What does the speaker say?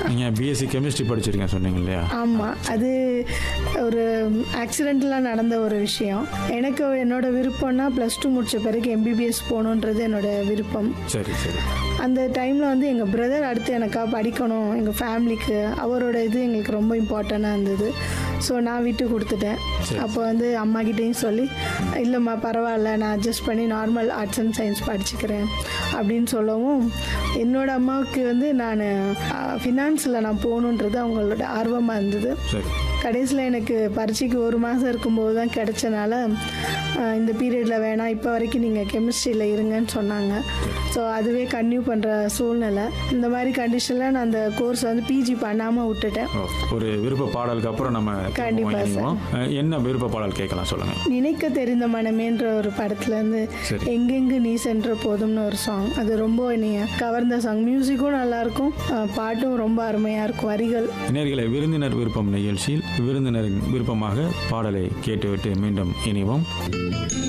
நீங்கள் BSc chemistry படிச்சிருக்கேன் சொன்னீங்க இல்லையா ஆமாம் அது ஒரு ஆக்சிடென்டலாக நடந்த ஒரு விஷயம் எனக்கு என்னோட விருப்பம்னா ப்ளஸ் டூ முடிச்ச பிறகு எம்பிபிஎஸ் போகணுன்றது என்னோட விருப்பம் சரி சரி அந்த டைமில் வந்து எங்கள் பிரதர் அடுத்து எனக்கா படிக்கணும் எங்கள் ஃபேமிலிக்கு அவரோட இது எங்களுக்கு ரொம்ப இம்பார்ட்டண்ட்டாக இருந்தது ஸோ நான் விட்டு கொடுத்துட்டேன் சரி. அப்போ வந்து அம்மாக்கிட்டேயும் சொல்லி இல்லைம்மா பரவாயில்ல நான் அட்ஜஸ்ட் பண்ணி நார்மல் ஆர்ட்ஸ் அண்ட் சயின்ஸ் படிச்சுக்கிறேன் அப்படின்னு சொல்லவும் என்னோட அம்மாவுக்கு வந்து நான் ஃபினான்ஸில் நான் போகணுன்றது அவங்களோட ஆர்வமாக இருந்தது சரி கடைசியில் எனக்கு பரீட்சைக்கு ஒரு மாதம் இருக்கும்போது தான் கிடைச்சனால ஆஹ், இந்த பீரியடில் வேணாம் இப்போ வரைக்கும் நீங்கள் கெமிஸ்ட்ரியில் இருங்கன்னு சொன்னாங்க ஸோ அதுவே கன்டினியூ பண்ணுற சூழ்நிலை இந்த மாதிரி கண்டிஷனில் நான் அந்த கோர்ஸ் வந்து பிஜி பண்ணாமல் விட்டுட்டேன் ஓ, ஒரு விருப்ப பாடலுக்கு அப்புறம் நம்ம கண்டிப்பா திரும்பவும் இணைவோம். அஹ், என்ன விருப்ப பாடல் கேட்கலாம் சொல்லுங்க நினைக்க தெரிந்த மனமேன்ற ஒரு படத்துலேருந்து சரி. எங்கெங்கு நீ சென்ற போதும்னு ஒரு சாங் அது ரொம்ப என்னைய கவர்ந்த சாங் மியூசிக்கும் நல்லாயிருக்கும் பாட்டும் ரொம்ப அருமையாக இருக்கும் வரிகள் நேர்களை விருந்தினர் விருப்பம் நிகழ்ச்சியில் விருந்தினரின் விருப்பமாக பாடலை கேட்டுவிட்டு மீண்டும் இணைவோம்